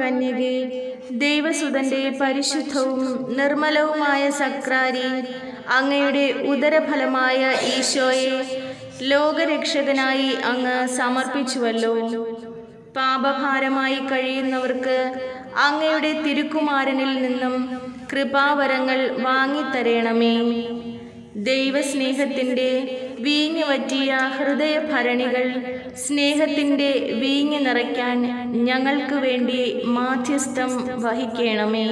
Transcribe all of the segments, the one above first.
കന്യകെ ദൈവസുതന്റെ പരിശുദ്ധവും നിർമ്മലവുമായ സക്രാരി അങ്ങയുടെ ഉദരഫലമായ ഈശോയെ ലോകരക്ഷകനായി അങ്ങ് സമർപ്പിച്ചുവല്ലോ പാപഭാരമായി കഴിയുന്നവർക്ക് അങ്ങയുടെ തിരുക്കുമാരനിൽ നിന്നും കൃപാവരങ്ങൾ വാങ്ങിത്തരേണമേ ദൈവസ്നേഹത്തിൻ്റെ വീഞ്ഞു വറ്റിയ ഹൃദയഭരണികൾ സ്നേഹത്തിൻ്റെ വീഞ്ഞു നിറയ്ക്കാൻ ഞങ്ങൾക്ക് വേണ്ടി മാധ്യസ്ഥം വഹിക്കണമേ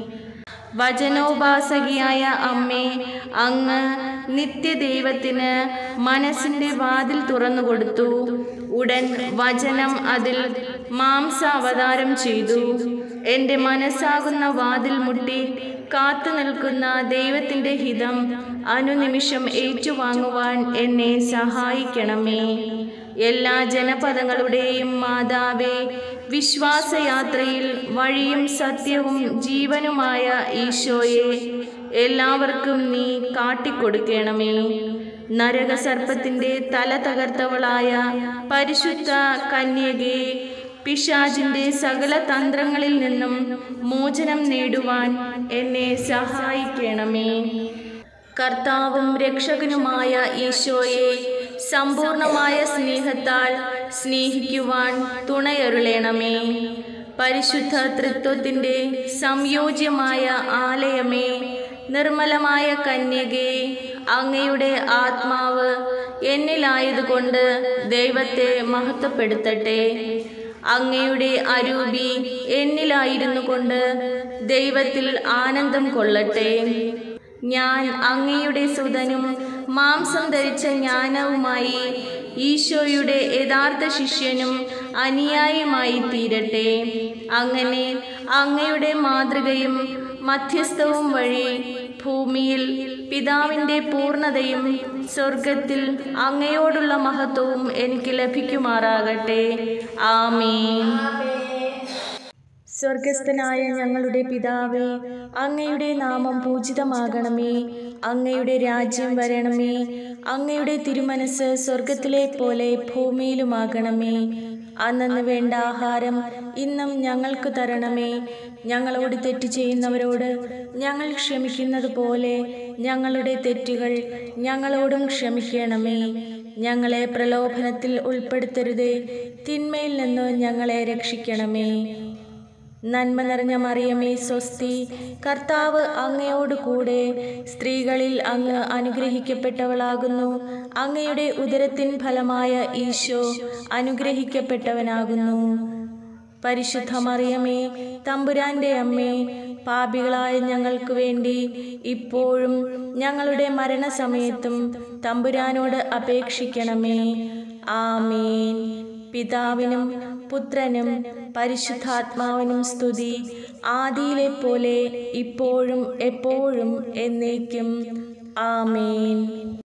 വചനോപാസകിയായ അമ്മേ അങ്ങ് നിത്യദൈവത്തിന് മനസ്സിൻ്റെ വാതിൽ തുറന്നുകൊടുത്തു ഉടൻ വചനം അതിൽ മാംസ അവതാരം ചെയ്തു എൻ്റെ മനസ്സാകുന്ന വാതിൽ മുട്ടി കാത്തു നിൽക്കുന്ന ദൈവത്തിൻ്റെ ഹിതം അനുനിമിഷം ഏറ്റുവാങ്ങുവാൻ എന്നെ സഹായിക്കണമേ എല്ലാ ജനപദങ്ങളുടെയും മാതാവേ വിശ്വാസയാത്രയിൽ വഴിയും സത്യവും ജീവനുമായ ഈശോയെ എല്ലാവർക്കും നീ കാട്ടിക്കൊടുക്കണമേ നരകസർപ്പത്തിൻ്റെ തല തകർത്തവളായ പരിശുദ്ധ കന്യകെ പിശാചിൻ്റെ സകല തന്ത്രങ്ങളിൽ നിന്നും മോചനം നേടുവാൻ എന്നെ സഹായിക്കണമേ കർത്താവും രക്ഷകനുമായ ഈശോയെ സമ്പൂർണമായ സ്നേഹത്താൽ സ്നേഹിക്കുവാൻ തുണയരുളേണമേ പരിശുദ്ധ തൃത്വത്തിൻ്റെ സംയോജ്യമായ ആലയമേ നിർമ്മലമായ കന്യകെ അങ്ങയുടെ ആത്മാവ് എന്നിലായതുകൊണ്ട് ദൈവത്തെ മഹത്വപ്പെടുത്തട്ടെ അങ്ങയുടെ അരൂപി എന്നിലായിരുന്നു കൊണ്ട് ദൈവത്തിൽ ആനന്ദം കൊള്ളട്ടെ ഞാൻ അങ്ങയുടെ സുതനും മാംസം ധരിച്ച ജ്ഞാനവുമായി ഈശോയുടെ യഥാർത്ഥ ശിഷ്യനും അനുയായിയുമായി തീരട്ടെ അങ്ങനെ അങ്ങയുടെ മാതൃകയും മധ്യസ്ഥവും വഴി ഭൂമിയിൽ പിതാവിൻ്റെ പൂർണ്ണതയും സ്വർഗത്തിൽ അങ്ങയോടുള്ള മഹത്വവും എനിക്ക് ലഭിക്കുമാറാകട്ടെ ആമീൻ സ്വർഗസ്ഥനായ ഞങ്ങളുടെ പിതാവേ അങ്ങയുടെ നാമം പൂജിതമാകണമേ അങ്ങയുടെ രാജ്യം വരണമേ അങ്ങയുടെ തിരുമനസ് സ്വർഗത്തിലെ പോലെ ഭൂമിയിലുമാകണമേ അന്നു വേണ്ട ആഹാരം ഇന്നും ഞങ്ങൾക്ക് തരണമേ ഞങ്ങളോട് തെറ്റ് ചെയ്യുന്നവരോട് ഞങ്ങൾ ക്ഷമിക്കുന്നത് പോലെ ഞങ്ങളുടെ തെറ്റുകൾ ഞങ്ങളോടും ക്ഷമിക്കണമേ ഞങ്ങളെ പ്രലോഭനത്തിൽ ഉൾപ്പെടുത്തരുതേ തിന്മയിൽ നിന്ന് ഞങ്ങളെ രക്ഷിക്കണമേ നന്മ നിറഞ്ഞ മറിയമേ സ്വസ്തി കർത്താവ് അങ്ങയോട് കൂടെ സ്ത്രീകളിൽ അങ്ങ് അനുഗ്രഹിക്കപ്പെട്ടവളാകുന്നു അങ്ങയുടെ ഉദരത്തിൻ ഫലമായ ഈശോ അനുഗ്രഹിക്കപ്പെട്ടവനാകുന്നു പരിശുദ്ധ മറിയമേ തമ്പുരാന്റെ അമ്മേ പാപികളായ ഞങ്ങൾക്ക് വേണ്ടി ഇപ്പോഴും ഞങ്ങളുടെ മരണസമയത്തും തമ്പുരാനോട് അപേക്ഷിക്കണമേ ആമീൻ പിതാവിനും പുത്രനും പരിശുദ്ധാത്മാവിനും സ്തുതി ആദിയിലെ പോലെ ഇപ്പോഴും എപ്പോഴും എന്നേക്കും ആമേൻ